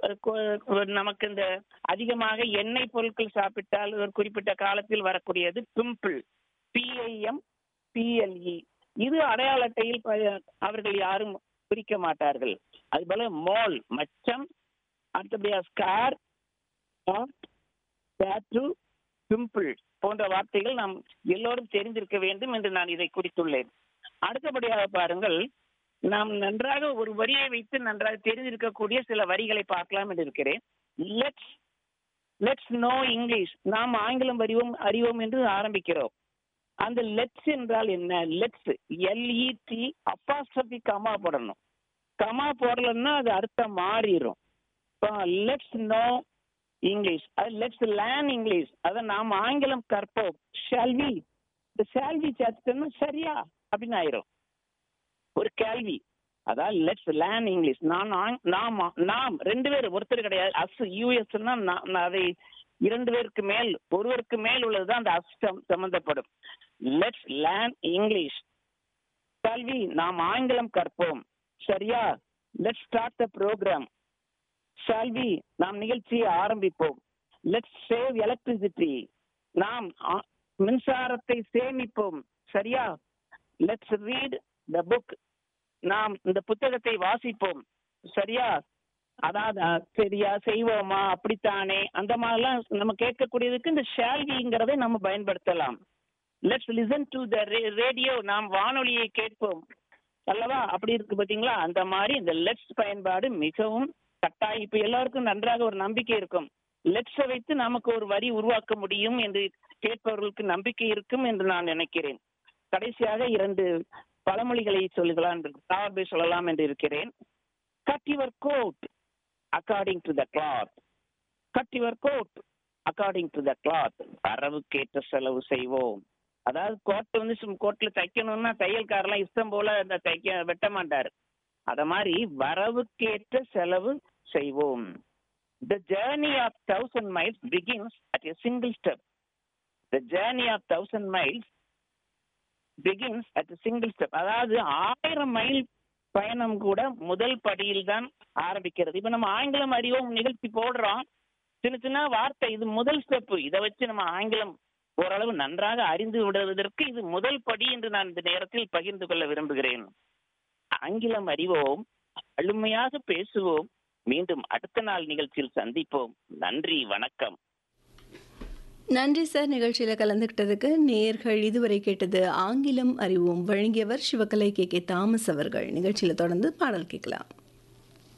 அஹ், கொ- நமக்கு இந்த அதிகமாக எண்ணெய் பொருட்கள் சாப்பிட்டால் ஒரு குறிப்பிட்ட காலத்தில் வரக்கூடியது பிம்பிள் பிஐஎம் பிஎல்இ இது அடையாள அட்டையில் ப- அவர்கள் யாரும் குறிக்க மாட்டார்கள் அதுபோல மோல் மச்சம் அடுத்தபடியா ஸ்கார் டேட்டு பிம்பிள் போன்ற வார்த்தைகள் நாம் எல்லோரும் தெரிந்திருக்க வேண்டும் என்று நான் இதை குறித்துள்ளேன் அடுத்தபடியாக பாருங்கள் நாம் நன்றாக ஒரு வரியை வைத்து நன்றாக தெரிந்திருக்கக்கூடிய சில வரிகளை பார்க்கலாம் என்று இருக்கிறேன் லெட்ஸ் லெட்ஸ் நோ இங்கிலீஷ் நாம் ஆங்கிலம் அறிவோம் அறிவோம் என்று ஆரம்பிக்கிறோம் அந்த லெட்ஸ் என்றால் என்ன லெட்ஸ் எல்இடி அப்பாஸ்ட்ரபி கமா போடணும் கமா போடலன்னா அது அர்த்தம் மாறிடும் லெட்ஸ் நோ இங்கிலீஷ் அது லெட்ஸ் லேர்ன் இங்கிலீஷ் அதை நாம் ஆங்கிலம் கற்போம் ஷால்வி இந்த ஷால்வி சேர்த்துட்டோம்னா சரியா அப்படின்னு ஆயிரும் ஒரு கேள்வி அதாவது லெட்ஸ் லேர்ன் இங்கிலீஷ் நான் ஆங்- நாம் நாம் ரெண்டு பேர் ஒருத்தர் கிடையாது அஸ் யூஎஸ்னா அதை இரண்டு பேருக்கு மேல் ஒருவருக்கு மேல் உள்ளதுதான் அந்த அஸ் சம்- சம்பந்தப்படும் லெட்ஸ் லேர்ன் இங்கிலீஷ் கல்வி நாம் ஆங்கிலம் கற்போம் சரியா let's start the programme shall we நாம் நிகழ்ச்சியை ஆரம்பிப்போம் லெட்ஸ் சேவ் எலக்ட்ரிசிட்டி நாம் ஆ- மின்சாரத்தை சேமிப்போம் சரியா லெட்ஸ் ரீட் த புக் நாம் இந்த புத்தகத்தை வாசிப்போம் சரியா அதாவது அஹ், சரியா செய்வோமா அப்படித்தானே அந்த மாதிரிலாம் நம்ம கேட்கக்கூடியதுக்கு இந்த ஷால்விங்கிறதை நம்ம பயன்படுத்தலாம் let's listen to the radio நாம் வானொலியை கேட்போம் அல்லவா அப்படி இருக்கு பாத்தீங்களா அந்த மாதிரி இந்த லெட்ஸ் பயன்பாடு மிகவும் கட்டாயம் இப்ப எல்லாருக்கும் நன்றாக ஒரு நம்பிக்கை இருக்கும் லெட்ஸை வைத்து நமக்கு ஒரு வரி உருவாக்க முடியும் என்று கேட்பவர்களுக்கு நம்பிக்கை இருக்கும் என்று நான் நினைக்கிறேன் கடைசியாக இரண்டு பழமொழிகளை சொல்லுகலாம் என்று சொல்லலாம் என்று இருக்கிறேன் cut your coat according to the cloth cut your coat according to the cloth வரவுக்கேற்ற செலவு செய்வோம் அதாவது கோட்டை வந்து சும் கோட்ல தைக்கணும்னா தையல்காரெல்லாம் இஷ்டம் போல அந்த தைக்க வெட்ட மாட்டார் அத மாதிரி வரவுக்கேற்ற செலவு செய்வோம் the journey of thousand miles begins at a single step the journey of thousand miles begins at single step அதாவது ஆயிரம் மைல் பயணம் கூட முதல் படியில் தான் ஆரம்பிக்கிறது இப்ப நம்ம ஆங்கிலம் அறிவோம் நிகழ்ச்சி போடுறோம் சின்ன சின்ன வார்த்தை இது முதல் ஸ்டெப் இதை வச்சு நம்ம ஆங்கிலம் ஓரளவு நன்றாக அறிந்து விடுவதற்கு இது முதல் படி என்று நான் இந்த நேரத்தில் பகிர்ந்து கொள்ள விரும்புகிறேன் ஆங்கிலம் அறிவோம் அழுமையாக பேசுவோம் மீண்டும் அடுத்த நாள் நிகழ்ச்சியில் சந்திப்போம் நன்றி வணக்கம் நன்றி சார் நிகழ்ச்சியில் கலந்துக்கிட்டதுக்கு நேர்கள் இதுவரை கேட்டது ஆங்கிலம் அறிவோம் வழங்கியவர் சிவகலை கே கே தாமஸ் அவர்கள் நிகழ்ச்சியில் தொடர்ந்து பாடல் கேட்கலாம்